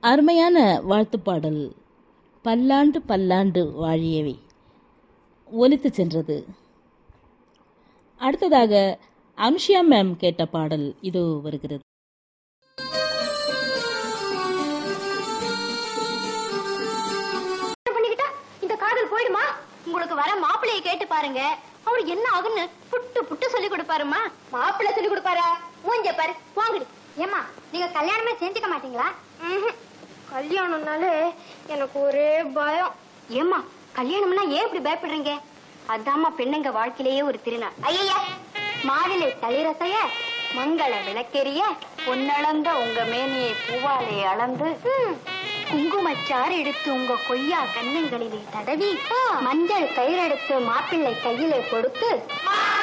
அருமையான வாழ்த்து பாடல் பல்லாண்டு பல்லாண்டு வாழியவை ஒலித்து சென்றது அடுத்ததாக அனுஷியா மேம் கேட்ட பாடல் இதோ வருகிறது பண்ணிக்கிட்டா இந்த காதல் போயிடுமா உங்களுக்கு வர மாப்பிள்ளைய கேட்டு பாருங்க அவரு என்ன ஆகுன்னு புட்டு புட்டு சொல்லி கொடுப்பாருமா மாப்பிள்ளை சொல்லி கொடுப்பாரா மூஞ்ச பாரு வாங்கடி ஏமா நீங்க கல்யாணமே செஞ்சுக்க மாட்டீங்களா கல்யாணம்னாலே எனக்கு ஒரே பயம் ஏமா கல்யாணம்னா ஏன் இப்படி பயப்படுறீங்க அதாம்மா பெண்ணுங்க வாழ்க்கையிலேயே ஒரு திருநாள் ஐயா மாவிலை தளிரசைய மங்கள விளக்கெரிய பொன்னளந்த உங்க மேனியை பூவாலே அளந்து குங்குமச்சாறு எடுத்து உங்க கொய்யா கன்னங்களிலே தடவி மஞ்சள் கயிறெடுத்து மாப்பிள்ளை கையிலே கொடுத்து